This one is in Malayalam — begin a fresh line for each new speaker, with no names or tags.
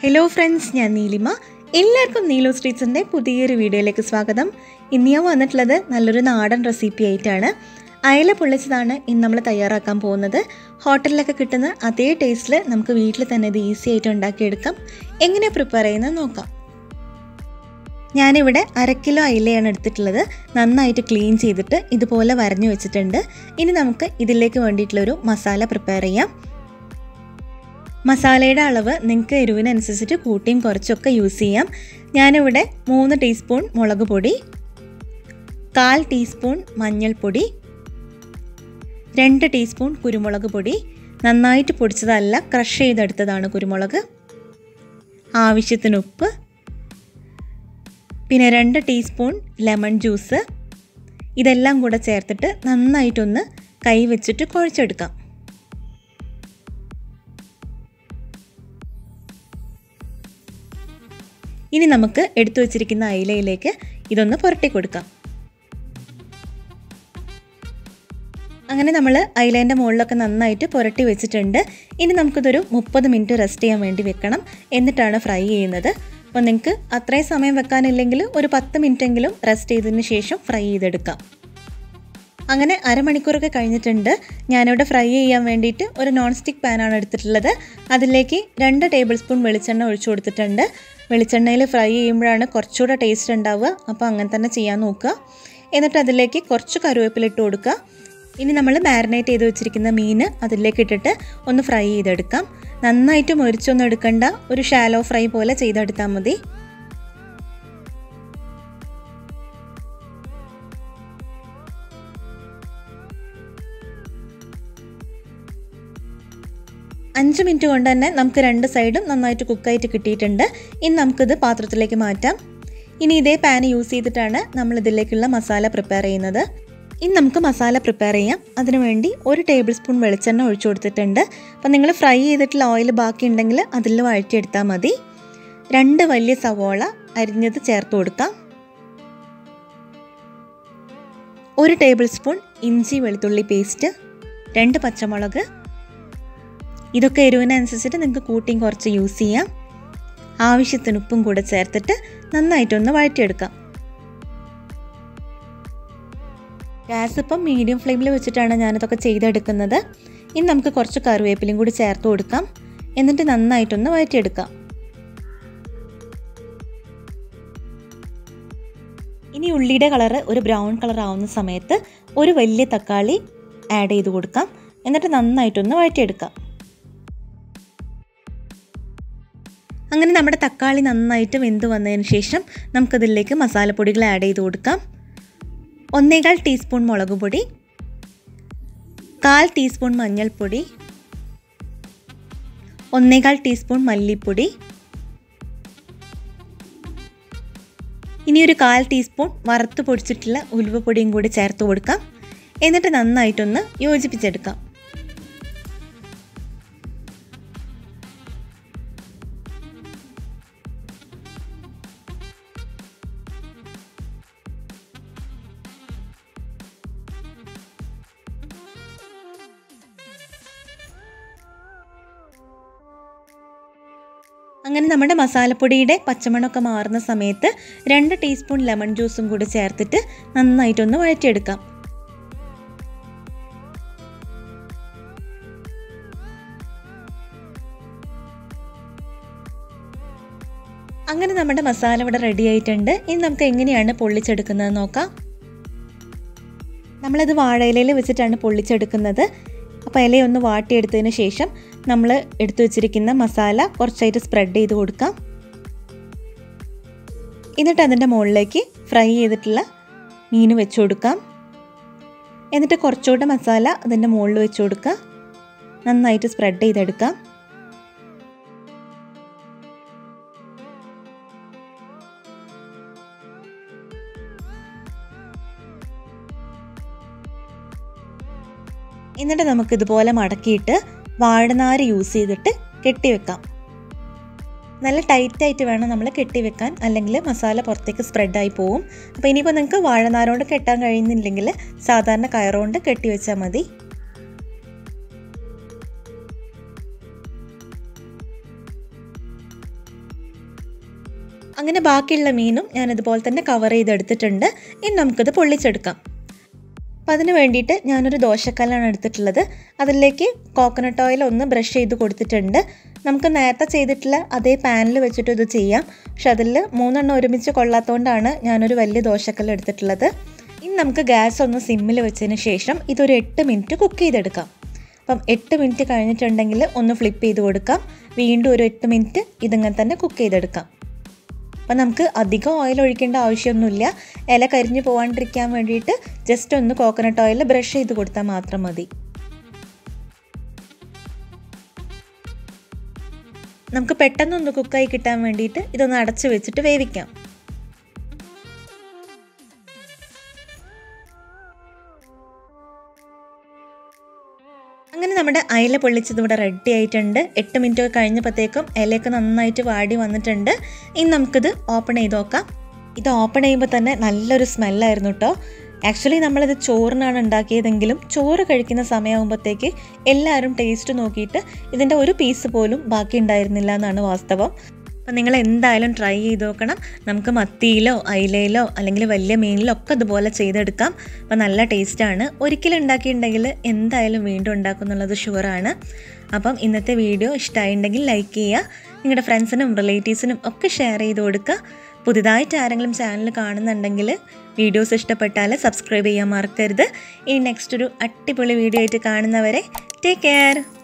ഹലോ ഫ്രണ്ട്സ് ഞാൻ നീലിമ എല്ലാവർക്കും നീലു സ്ട്രീറ്റ്സിൻ്റെ പുതിയൊരു വീഡിയോയിലേക്ക് സ്വാഗതം ഇന്ന് ഞാൻ വന്നിട്ടുള്ളത് നല്ലൊരു നാടൻ റെസിപ്പി ആയിട്ടാണ് അയല പൊള്ളിച്ചതാണ് ഇന്ന് നമ്മൾ തയ്യാറാക്കാൻ പോകുന്നത് ഹോട്ടലിലൊക്കെ കിട്ടുന്ന അതേ ടേസ്റ്റിൽ നമുക്ക് വീട്ടിൽ തന്നെ ഇത് ഈസി ആയിട്ട് ഉണ്ടാക്കിയെടുക്കാം എങ്ങനെ പ്രിപ്പയർ ചെയ്യുന്നത് നോക്കാം ഞാനിവിടെ അര കിലോ അയിലയാണ് എടുത്തിട്ടുള്ളത് നന്നായിട്ട് ക്ലീൻ ചെയ്തിട്ട് ഇതുപോലെ വരഞ്ഞു വെച്ചിട്ടുണ്ട് ഇനി നമുക്ക് ഇതിലേക്ക് വേണ്ടിയിട്ടുള്ളൊരു മസാല പ്രിപ്പയർ ചെയ്യാം മസാലയുടെ അളവ് നിങ്ങൾക്ക് എരിവിനനുസരിച്ചിട്ട് കൂട്ടിയും കുറച്ചൊക്കെ യൂസ് ചെയ്യാം ഞാനിവിടെ മൂന്ന് ടീസ്പൂൺ മുളക് പൊടി കാൽ ടീസ്പൂൺ മഞ്ഞൾപ്പൊടി രണ്ട് ടീസ്പൂൺ കുരുമുളക് പൊടി നന്നായിട്ട് പൊടിച്ചതല്ല ക്രഷ് ചെയ്തെടുത്തതാണ് കുരുമുളക് ആവശ്യത്തിന് ഉപ്പ് പിന്നെ രണ്ട് ടീസ്പൂൺ ലെമൺ ജ്യൂസ് ഇതെല്ലാം കൂടെ ചേർത്തിട്ട് നന്നായിട്ടൊന്ന് കൈ വെച്ചിട്ട് കുഴച്ചെടുക്കാം ഇനി നമുക്ക് എടുത്തു വച്ചിരിക്കുന്ന അയിലയിലേക്ക് ഇതൊന്ന് പുരട്ടി കൊടുക്കാം അങ്ങനെ നമ്മൾ അയിലേൻ്റെ മുകളിലൊക്കെ നന്നായിട്ട് പുരട്ടി വെച്ചിട്ടുണ്ട് ഇനി നമുക്കിതൊരു മുപ്പത് മിനിറ്റ് റെസ്റ്റ് ചെയ്യാൻ വേണ്ടി വെക്കണം എന്നിട്ടാണ് ഫ്രൈ ചെയ്യുന്നത് അപ്പോൾ നിങ്ങൾക്ക് അത്രയും സമയം വെക്കാനില്ലെങ്കിൽ ഒരു പത്ത് മിനിറ്റെങ്കിലും റെസ്റ്റ് ചെയ്തതിന് ശേഷം ഫ്രൈ ചെയ്തെടുക്കാം അങ്ങനെ അരമണിക്കൂറൊക്കെ കഴിഞ്ഞിട്ടുണ്ട് ഞാനിവിടെ ഫ്രൈ ചെയ്യാൻ വേണ്ടിയിട്ട് ഒരു നോൺ സ്റ്റിക്ക് പാനാണ് എടുത്തിട്ടുള്ളത് അതിലേക്ക് രണ്ട് ടേബിൾ സ്പൂൺ വെളിച്ചെണ്ണ ഒഴിച്ചു കൊടുത്തിട്ടുണ്ട് വെളിച്ചെണ്ണയിൽ ഫ്രൈ ചെയ്യുമ്പോഴാണ് കുറച്ചുകൂടെ ടേസ്റ്റ് ഉണ്ടാവുക അപ്പോൾ അങ്ങനെ തന്നെ ചെയ്യാൻ നോക്കുക എന്നിട്ട് അതിലേക്ക് കുറച്ച് കറിവേപ്പില ഇട്ട് കൊടുക്കുക ഇനി നമ്മൾ മാരിനേറ്റ് ചെയ്ത് വെച്ചിരിക്കുന്ന മീൻ അതിലേക്ക് ഇട്ടിട്ട് ഒന്ന് ഫ്രൈ ചെയ്തെടുക്കാം നന്നായിട്ട് മൊരിച്ചൊന്നും എടുക്കണ്ട ഒരു ഷാലോ ഫ്രൈ പോലെ ചെയ്തെടുത്താൽ മതി അഞ്ച് മിനിറ്റ് കൊണ്ട് തന്നെ നമുക്ക് രണ്ട് സൈഡും നന്നായിട്ട് കുക്കായിട്ട് കിട്ടിയിട്ടുണ്ട് ഇനി നമുക്കിത് പാത്രത്തിലേക്ക് മാറ്റാം ഇനി ഇതേ പാൻ യൂസ് ചെയ്തിട്ടാണ് നമ്മൾ ഇതിലേക്കുള്ള മസാല പ്രിപ്പയർ ചെയ്യുന്നത് ഇനി നമുക്ക് മസാല പ്രിപ്പയർ ചെയ്യാം അതിനുവേണ്ടി ഒരു ടേബിൾ സ്പൂൺ വെളിച്ചെണ്ണ ഒഴിച്ചു കൊടുത്തിട്ടുണ്ട് അപ്പോൾ നിങ്ങൾ ഫ്രൈ ചെയ്തിട്ടുള്ള ഓയിൽ ബാക്കി ഉണ്ടെങ്കിൽ അതിൽ വഴറ്റിയെടുത്താൽ മതി രണ്ട് വലിയ സവോള അരിഞ്ഞത് ചേർത്ത് കൊടുക്കാം ഒരു ടേബിൾ സ്പൂൺ ഇഞ്ചി വെളുത്തുള്ളി പേസ്റ്റ് രണ്ട് പച്ചമുളക് ഇതൊക്കെ എരിവിനനുസരിച്ചിട്ട് നിങ്ങൾക്ക് കൂട്ടിയും കുറച്ച് യൂസ് ചെയ്യാം ആവശ്യത്തിന് ഉപ്പും കൂടെ ചേർത്തിട്ട് നന്നായിട്ടൊന്ന് വഴറ്റിയെടുക്കാം ഗ്യാസ് ഇപ്പം മീഡിയം ഫ്ലെയിമിൽ വെച്ചിട്ടാണ് ഞാനിതൊക്കെ ചെയ്തെടുക്കുന്നത് ഇനി നമുക്ക് കുറച്ച് കറിവേപ്പിലയും കൂടി ചേർത്ത് കൊടുക്കാം എന്നിട്ട് നന്നായിട്ടൊന്ന് വഴറ്റിയെടുക്കാം ഇനി ഉള്ളിയുടെ കളറ് ഒരു ബ്രൗൺ കളർ ആവുന്ന സമയത്ത് ഒരു വലിയ തക്കാളി ആഡ് ചെയ്ത് കൊടുക്കാം എന്നിട്ട് നന്നായിട്ടൊന്ന് വഴറ്റിയെടുക്കാം അങ്ങനെ നമ്മുടെ തക്കാളി നന്നായിട്ട് വെന്ത് വന്നതിന് ശേഷം നമുക്കതിലേക്ക് മസാലപ്പൊടികൾ ആഡ് ചെയ്ത് കൊടുക്കാം ഒന്നേകാൽ ടീസ്പൂൺ മുളക് പൊടി കാൽ ടീസ്പൂൺ മഞ്ഞൾപ്പൊടി ഒന്നേകാൽ ടീസ്പൂൺ മല്ലിപ്പൊടി ഇനി ഒരു കാൽ ടീസ്പൂൺ വറുത്ത് പൊടിച്ചിട്ടുള്ള ഉലുവപ്പൊടിയും കൂടി ചേർത്ത് കൊടുക്കാം എന്നിട്ട് നന്നായിട്ടൊന്ന് യോജിപ്പിച്ചെടുക്കാം അങ്ങനെ നമ്മുടെ മസാലപ്പൊടിയുടെ പച്ചമണമൊക്കെ മാറുന്ന സമയത്ത് രണ്ട് ടീസ്പൂൺ ലെമൺ ജ്യൂസും കൂടി ചേർത്തിട്ട് നന്നായിട്ടൊന്ന് വഴറ്റിയെടുക്കാം അങ്ങനെ നമ്മുടെ മസാല ഇവിടെ റെഡി ആയിട്ടുണ്ട് ഇനി നമുക്ക് എങ്ങനെയാണ് പൊള്ളിച്ചെടുക്കുന്നത് നോക്കാം നമ്മളത് വാഴയിലയിൽ വെച്ചിട്ടാണ് പൊള്ളിച്ചെടുക്കുന്നത് അപ്പോൾ ഇലയൊന്ന് വാട്ടിയെടുത്തതിന് ശേഷം നമ്മൾ എടുത്തു വെച്ചിരിക്കുന്ന മസാല കുറച്ചായിട്ട് സ്പ്രെഡ് ചെയ്ത് കൊടുക്കാം എന്നിട്ട് അതിൻ്റെ മുകളിലേക്ക് ഫ്രൈ ചെയ്തിട്ടുള്ള മീൻ വെച്ച് കൊടുക്കാം എന്നിട്ട് കുറച്ചുകൂടെ മസാല അതിൻ്റെ മുകളിൽ വെച്ച് കൊടുക്കുക നന്നായിട്ട് സ്പ്രെഡ് ചെയ്തെടുക്കാം എന്നിട്ട് നമുക്ക് ഇതുപോലെ മടക്കിയിട്ട് വാഴനാര് യൂസ് ചെയ്തിട്ട് കെട്ടിവെക്കാം നല്ല ടൈറ്റായിട്ട് വേണം നമ്മൾ കെട്ടിവെക്കാൻ അല്ലെങ്കിൽ മസാല പുറത്തേക്ക് സ്പ്രെഡായി പോവും അപ്പോൾ ഇനിയിപ്പോൾ നിങ്ങൾക്ക് വാഴനാരോണ്ട് കെട്ടാൻ കഴിയുന്നില്ലെങ്കിൽ സാധാരണ കയറുകൊണ്ട് കെട്ടി വെച്ചാൽ മതി അങ്ങനെ ബാക്കിയുള്ള മീനും ഞാൻ ഇതുപോലെ തന്നെ കവർ ചെയ്തെടുത്തിട്ടുണ്ട് ഇനി നമുക്കിത് പൊള്ളിച്ചെടുക്കാം അപ്പം അതിന് വേണ്ടിയിട്ട് ഞാനൊരു ദോശക്കല്ലാണ് എടുത്തിട്ടുള്ളത് അതിലേക്ക് കോക്കനട്ട് ഓയിൽ ഒന്ന് ബ്രഷ് ചെയ്ത് കൊടുത്തിട്ടുണ്ട് നമുക്ക് നേരത്തെ ചെയ്തിട്ടുള്ള അതേ പാനിൽ വെച്ചിട്ട് ഇത് ചെയ്യാം പക്ഷെ അതിൽ മൂന്നെണ്ണം ഒരുമിച്ച് കൊള്ളാത്തതുകൊണ്ടാണ് ഞാനൊരു വലിയ ദോശക്കല്ല് എടുത്തിട്ടുള്ളത് ഇനി നമുക്ക് ഗ്യാസ് ഒന്ന് സിമ്മിൽ വെച്ചതിന് ശേഷം ഇതൊരു എട്ട് മിനിറ്റ് കുക്ക് ചെയ്തെടുക്കാം അപ്പം എട്ട് മിനിറ്റ് കഴിഞ്ഞിട്ടുണ്ടെങ്കിൽ ഒന്ന് ഫ്ലിപ്പ് ചെയ്ത് കൊടുക്കാം വീണ്ടും ഒരു എട്ട് മിനിറ്റ് ഇതിങ്ങനെ തന്നെ കുക്ക് ചെയ്തെടുക്കാം അപ്പം നമുക്ക് അധികം ഓയിൽ ഒഴിക്കേണ്ട ആവശ്യമൊന്നുമില്ല ഇല കരിഞ്ഞു പോകാണ്ടിരിക്കാൻ വേണ്ടിയിട്ട് ജസ്റ്റ് ഒന്ന് കോക്കനട്ട് ഓയിൽ ബ്രഷ് ചെയ്ത് കൊടുത്താൽ മാത്രം മതി നമുക്ക് പെട്ടെന്നൊന്ന് കുക്കായി കിട്ടാൻ വേണ്ടിയിട്ട് ഇതൊന്ന് അടച്ച് വെച്ചിട്ട് വേവിക്കാം അങ്ങനെ നമ്മുടെ അയില പൊള്ളിച്ചത് ഇവിടെ റെഡി ആയിട്ടുണ്ട് എട്ട് മിനിറ്റ് ഒക്കെ കഴിഞ്ഞപ്പോഴത്തേക്കും ഇലയൊക്കെ നന്നായിട്ട് വാടി വന്നിട്ടുണ്ട് ഇനി നമുക്കിത് ഓപ്പൺ ചെയ്ത് നോക്കാം ഇത് ഓപ്പൺ ചെയ്യുമ്പോൾ തന്നെ നല്ലൊരു സ്മെല്ലായിരുന്നു കേട്ടോ ആക്ച്വലി നമ്മളിത് ചോറിനാണ് ഉണ്ടാക്കിയതെങ്കിലും ചോറ് കഴിക്കുന്ന സമയമാകുമ്പോഴത്തേക്ക് എല്ലാവരും ടേസ്റ്റ് നോക്കിയിട്ട് ഇതിൻ്റെ ഒരു പീസ് പോലും ബാക്കി ഉണ്ടായിരുന്നില്ല എന്നാണ് വാസ്തവം അപ്പം നിങ്ങൾ എന്തായാലും ട്രൈ ചെയ്ത് നോക്കണം നമുക്ക് മത്തിയിലോ അയിലയിലോ അല്ലെങ്കിൽ വലിയ മീനിലോ ഒക്കെ ഇതുപോലെ ചെയ്തെടുക്കാം അപ്പം നല്ല ടേസ്റ്റാണ് ഒരിക്കലും ഉണ്ടാക്കിയിട്ടുണ്ടെങ്കിൽ എന്തായാലും വീണ്ടും ഉണ്ടാക്കും എന്നുള്ളത് ഷുവറാണ് അപ്പം ഇന്നത്തെ വീഡിയോ ഇഷ്ടമായിട്ടുണ്ടെങ്കിൽ ലൈക്ക് ചെയ്യുക നിങ്ങളുടെ ഫ്രണ്ട്സിനും റിലേറ്റീവ്സിനും ഒക്കെ ഷെയർ ചെയ്ത് കൊടുക്കുക പുതുതായിട്ട് ആരെങ്കിലും ചാനൽ കാണുന്നുണ്ടെങ്കിൽ വീഡിയോസ് ഇഷ്ടപ്പെട്ടാൽ സബ്സ്ക്രൈബ് ചെയ്യാൻ മറക്കരുത് ഇനി നെക്സ്റ്റ് ഒരു അടിപൊളി വീഡിയോ ആയിട്ട് കാണുന്നവരെ ടേക്ക് കെയർ